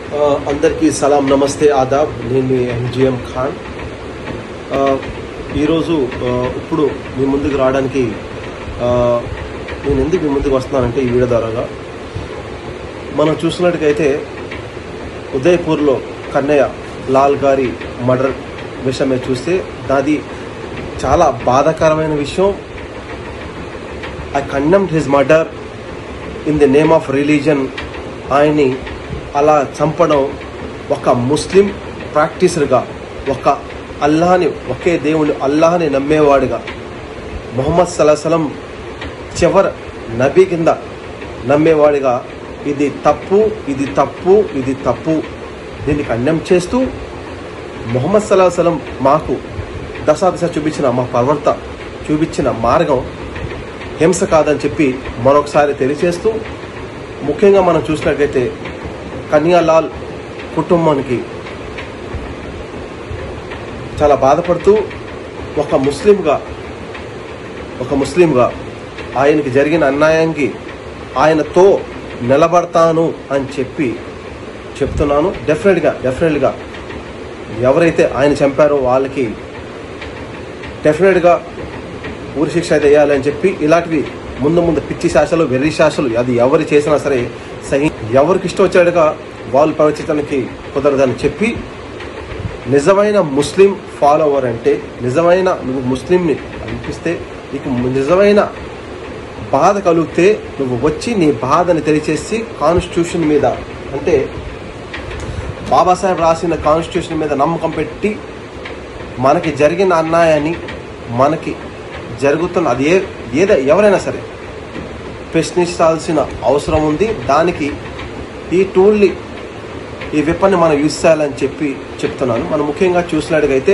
ఆ, అందరికీ సలాం నమస్తే ఆదాబ్ నేను మీ ఎంజిఎం ఖాన్ ఆ, ఈరోజు ఆ, ఇప్పుడు మీ ముందుకు రావడానికి ఆ, నేను ఎందుకు మీ ముందుకు వస్తున్నానంటే ఈ వీడియో ద్వారాగా మనం చూసినట్టుగైతే ఉదయపూర్లో కన్నయ్య లాల్ గారి మర్డర్ విషయమే చూస్తే దాది చాలా బాధాకరమైన విషయం I condemned his murder in the name of religion ఆయన్ని అలా చంపడం ఒక ముస్లిం ప్రాక్టీసర్గా ఒక అల్లాహని ఒకే దేవుని అల్లాహని నమ్మేవాడుగా మొహమ్మద్ సల్లాహం చివరి నబీ కింద నమ్మేవాడిగా ఇది తప్పు ఇది తప్పు ఇది తప్పు దీన్ని ఖండం చేస్తూ మొహమ్మద్ సల్లాహం మాకు దశాదశ చూపించిన మా ప్రవర్త చూపించిన మార్గం హింస కాదని చెప్పి మరొకసారి తెలియజేస్తూ ముఖ్యంగా మనం చూసినట్లయితే కన్యాలాల్ కుటుంబానికి చాలా బాధపడుతూ ఒక ముస్లింగా ఒక ముస్లింగా ఆయనకి జరిగిన అన్యాయానికి ఆయనతో నిలబడతాను అని చెప్పి చెప్తున్నాను డెఫినెట్గా డెఫినెట్గా ఎవరైతే ఆయన చంపారో వాళ్ళకి డెఫినెట్గా ఊరి శిక్ష అయితే వేయాలని చెప్పి ఇలాంటివి ముందు ముందు పిచ్చి శాసలు వెర్రి శాసలు అది ఎవరు చేసినా సరే సహి ఎవరికి ఇష్టం వచ్చాడుగా వాళ్ళు ప్రవచించడానికి కుదరదని చెప్పి నిజమైన ముస్లిం ఫాలోవర్ అంటే నిజమైన నువ్వు ముస్లింని అనిపిస్తే నీకు నిజమైన బాధ కలిగితే నువ్వు వచ్చి నీ బాధని తెలియచేసి కాన్స్టిట్యూషన్ మీద అంటే బాబాసాహెబ్ రాసిన కాన్స్టిట్యూషన్ మీద నమ్మకం పెట్టి మనకి జరిగిన అన్యాయాన్ని మనకి జరుగుతున్న అది ఏ ఏదో ఎవరైనా సరే ప్రశ్నించాల్సిన అవసరం ఉంది దానికి ఈ టూల్ని ఈ విప్పన్ని మనం యూజ్ చేయాలని చెప్పి చెప్తున్నాను మనం ముఖ్యంగా చూసినట్టుగైతే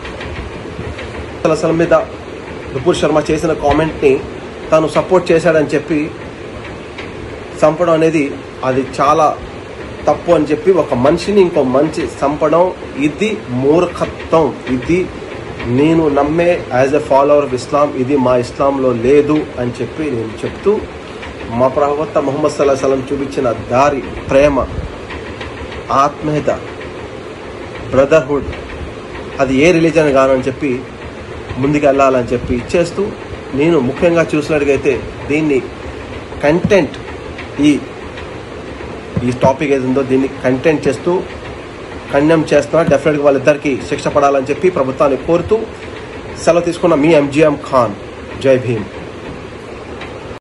అసలు మీద రిపూర్ శర్మ చేసిన కామెంట్ని తను సపోర్ట్ చేశాడని చెప్పి చంపడం అనేది అది చాలా తప్పు అని చెప్పి ఒక మనిషిని ఇంకో మనిషి చంపడం ఇది మూర్ఖత్వం ఇది నేను నమ్మే as a follower of Islam ఇది మా ఇస్లాంలో లేదు అని చెప్పి నేను చెప్తూ మా ప్రవక్త ముహమ్మద్ సల్లాహ్ సలం చూపించిన దారి ప్రేమ ఆత్మీయత బ్రదర్హుడ్ అది ఏ రిలీజన్ కానని చెప్పి ముందుకు వెళ్ళాలని చెప్పి ఇచ్చేస్తూ నేను ముఖ్యంగా చూసినట్టుగైతే దీన్ని కంటెంట్ ఈ ఈ టాపిక్ ఏది ఉందో దీన్ని కంటెంట్ చేస్తూ ఖండం చేస్తున్నా డెఫినెట్గా వాళ్ళిద్దరికీ శిక్ష పడాలని చెప్పి ప్రభుత్వాన్ని కోరుతూ సెలవు తీసుకున్న మీ ఎంజిఎం ఖాన్ జై భీమ్